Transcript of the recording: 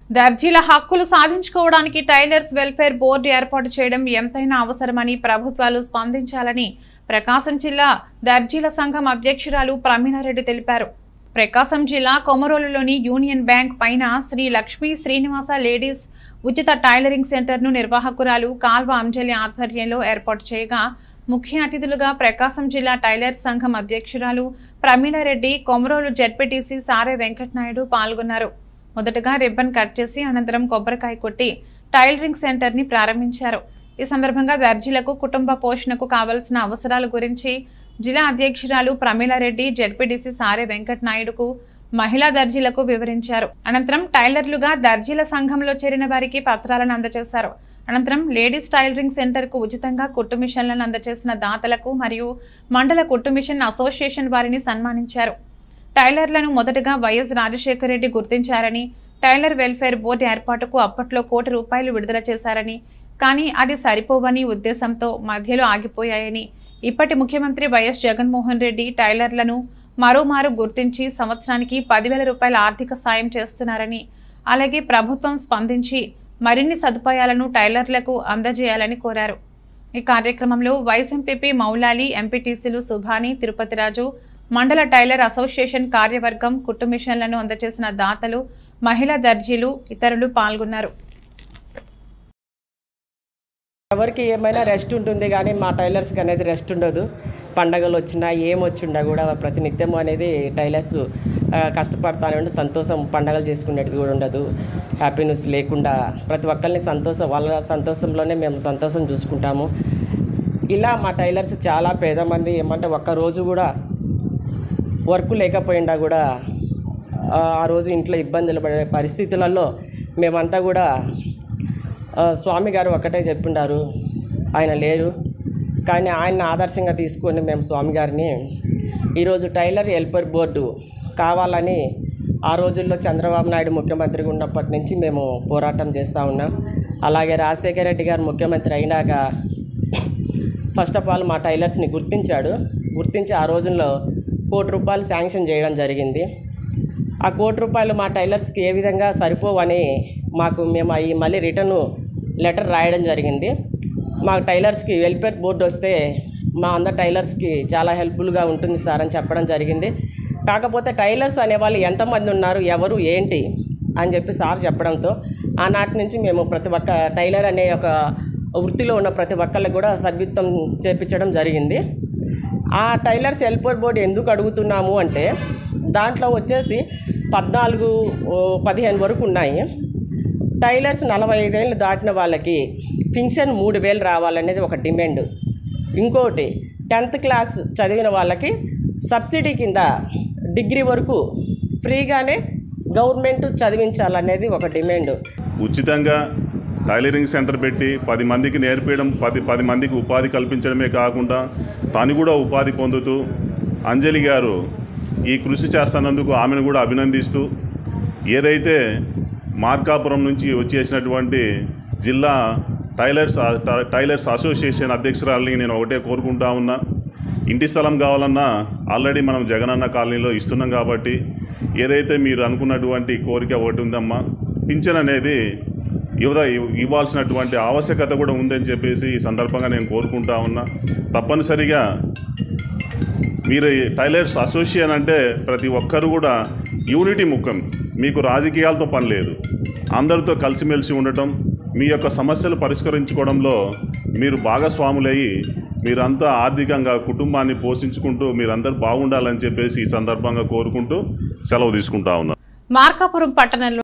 దర్జీల హక్కులు సాధించుకోవడానికి tailors welfare board ఏర్పాటు చేయడం ఎంతైనా అవసరమని ప్రభుత్వాలు స్పందించాలని ప్రకాశం జిల్లా దర్జీల సంఘం అధ్యక్షురాలు ప్రమీలారెడ్డి తెలిపారు ప్రకాశం జిల్లా కొమరోలులోని యూనియన్ బ్యాంక్ పైన శ్రీ లక్ష్మీ శ్రీనివాస లేడీస్ ఉచిత టైలరింగ్ సెంటర్ను నిర్వాహకురాలు కాల్వ అంజలి ఆధ్వర్యంలో ఏర్పాటు చేయగా ముఖ్య అతిథులుగా ప్రకాశం జిల్లా టైలర్ సంఘం అధ్యక్షురాలు ప్రమీలారెడ్డి కొమరోలు జడ్పీటీసీ సారే వెంకటనాయుడు పాల్గొన్నారు మొదటగా రిబ్బన్ కట్ చేసి అనంతరం కొబ్బరికాయ కొట్టి టైలరింగ్ సెంటర్ని ప్రారంభించారు ఈ సందర్భంగా దర్జీలకు కుటుంబ పోషణకు కావలసిన అవసరాల గురించి జిల్లా అధ్యక్షురాలు ప్రమీలారెడ్డి జడ్పీటీసీ సారే వెంకటనాయుడుకు మహిళా దర్జీలకు వివరించారు అనంతరం టైలర్లుగా దర్జీల సంఘంలో చేరిన వారికి పత్రాలను అందజేశారు అనంతరం లేడీస్ టైలరింగ్ సెంటర్కు ఉచితంగా కుట్టు మిషన్లను అందజేసిన దాతలకు మరియు మండల కుట్టు మిషన్ అసోసియేషన్ వారిని సన్మానించారు టైలర్లను మొదటగా వైఎస్ రాజశేఖర రెడ్డి గుర్తించారని టైలర్ వెల్ఫేర్ బోర్డు ఏర్పాటుకు అప్పట్లో కోటి రూపాయలు విడుదల చేశారని కానీ అది సరిపోవని ఉద్దేశంతో మధ్యలో ఆగిపోయాయని ఇప్పటి ముఖ్యమంత్రి వైఎస్ జగన్మోహన్ రెడ్డి టైలర్లను మరోమారు గుర్తించి సంవత్సరానికి పదివేల రూపాయల ఆర్థిక సాయం చేస్తున్నారని అలాగే ప్రభుత్వం స్పందించి మరిన్ని సదుపాయాలను టైలర్లకు అందజేయాలని కోరారు ఈ కార్యక్రమంలో వైస్ ఎంపీపీ మౌలాలి ఎంపీటీసీలు సుభాని తిరుపతిరాజు మండల టైలర్ అసోసియేషన్ కార్యవర్గం కుట్టు మిషన్లను అందజేసిన దాతలు మహిళా దర్జీలు ఇతరులు పాల్గొన్నారు ఎవరికి ఏమైనా రెస్ట్ ఉంటుంది కానీ మా టైలర్స్కి అనేది రెస్ట్ ఉండదు పండగలు వచ్చినా ఏం వచ్చిండా కూడా ప్రతినిత్యం అనేది టైలర్స్ ఆ, కష్టపడతానే ఉండి సంతోషం పండగలు చేసుకునేది కూడా ఉండదు హ్యాపీనెస్ లేకుండా ప్రతి ఒక్కరిని సంతోషం వాళ్ళ సంతోషంలోనే మేము సంతోషం చూసుకుంటాము ఇలా మా టైలర్స్ చాలా పేద మంది ఏమంటే ఒక్క రోజు కూడా వర్క్ లేకపోయిండా కూడా ఆ ఆ రోజు ఇంట్లో ఇబ్బందులు పడే పరిస్థితులలో మేమంతా కూడా ఆ, స్వామి గారు ఒకటే చెప్పిండారు ఆయన లేరు కానీ ఆయన ఆదర్శంగా తీసుకొని మేము స్వామి గారిని ఈరోజు టైలర్ హెల్పర్ బోర్డు కావాలని ఆ రోజుల్లో చంద్రబాబు నాయుడు ముఖ్యమంత్రిగా ఉన్నప్పటి నుంచి మేము పోరాటం చేస్తూ ఉన్నాం అలాగే రాజశేఖర రెడ్డి గారు ముఖ్యమంత్రి అయినాక ఫస్ట్ ఆఫ్ ఆల్ మా టైలర్స్ని గుర్తించాడు గుర్తించి ఆ రోజుల్లో కోటి రూపాయలు శాంక్షన్ చేయడం జరిగింది ఆ కోటి రూపాయలు మా టైలర్స్కి ఏ విధంగా సరిపోవని మాకు మేము అవి మళ్ళీ రిటర్న్ లెటర్ రాయడం జరిగింది మా టైలర్స్కి వెల్ఫేర్ బోర్డు వస్తే మా అందరు టైలర్స్కి చాలా హెల్ప్ఫుల్గా ఉంటుంది సార్ అని చెప్పడం జరిగింది కాకపోతే టైలర్స్ అనేవాళ్ళు ఎంతమంది ఉన్నారు ఎవరు ఏంటి అని చెప్పి సార్ చెప్పడంతో ఆనాటి నుంచి మేము ప్రతి ఒక్క టైలర్ అనే ఒక వృత్తిలో ఉన్న ప్రతి ఒక్కళ్ళకి కూడా సభ్యత్వం చేపించడం జరిగింది ఆ టైలర్స్ హెల్పర్ బోర్డు ఎందుకు అడుగుతున్నాము అంటే దాంట్లో వచ్చేసి పద్నాలుగు ఓ, పదిహేను వరకు ఉన్నాయి టైలర్స్ నలభై ఐదేళ్ళు దాటిన వాళ్ళకి పింఛన్ మూడు వేలు రావాలనేది ఒక డిమాండ్ ఇంకోటి టెన్త్ క్లాస్ చదివిన వాళ్ళకి సబ్సిడీ కింద డిగ్రీ వరకు ఫ్రీగానే గవర్నమెంట్ చదివించాలనేది ఒక డిమాండ్ ఉచితంగా టైలరింగ్ సెంటర్ పెట్టి పది మందికి నేర్పించడం పది పది మందికి ఉపాధి కల్పించడమే కాకుండా తాను కూడా ఉపాధి పొందుతూ అంజలి గారు ఈ కృషి చేస్తున్నందుకు ఆమెను కూడా అభినందిస్తూ ఏదైతే మార్కాపురం నుంచి వచ్చేసినటువంటి జిల్లా టైలర్స్ టైలర్స్ అసోసియేషన్ అధ్యక్షురాలని నేను ఒకటే కోరుకుంటా ఉన్నా ఇంటి స్థలం కావాలన్నా ఆల్రెడీ మనం జగనన్న కాలనీలో ఇస్తున్నాం కాబట్టి ఏదైతే మీరు అనుకున్నటువంటి కోరిక ఒకటి ఉందమ్మా పింఛన్ అనేది ఇవ్వ ఇవ్వాల్సినటువంటి ఆవశ్యకత కూడా ఉందని చెప్పేసి ఈ సందర్భంగా నేను కోరుకుంటా ఉన్నా తప్పనిసరిగా మీరు ఈ టైలర్స్ అసోసియేషన్ అంటే ప్రతి ఒక్కరు కూడా యూనిటీ ముఖ్యం మీకు రాజకీయాలతో పని లేదు అందరితో కలిసిమెలిసి ఉండటం మీ యొక్క సమస్యలు పరిష్కరించుకోవడంలో మీరు భాగస్వాములయ్యి మీరంతా ఆర్థికంగా కుటుంబాన్ని పోషించుకుంటూ మీరందరూ బాగుండాలని చెప్పేసి ఈ సందర్భంగా కోరుకుంటూ సెలవు తీసుకుంటా ఉన్నా మార్కాపురం పట్టణంలో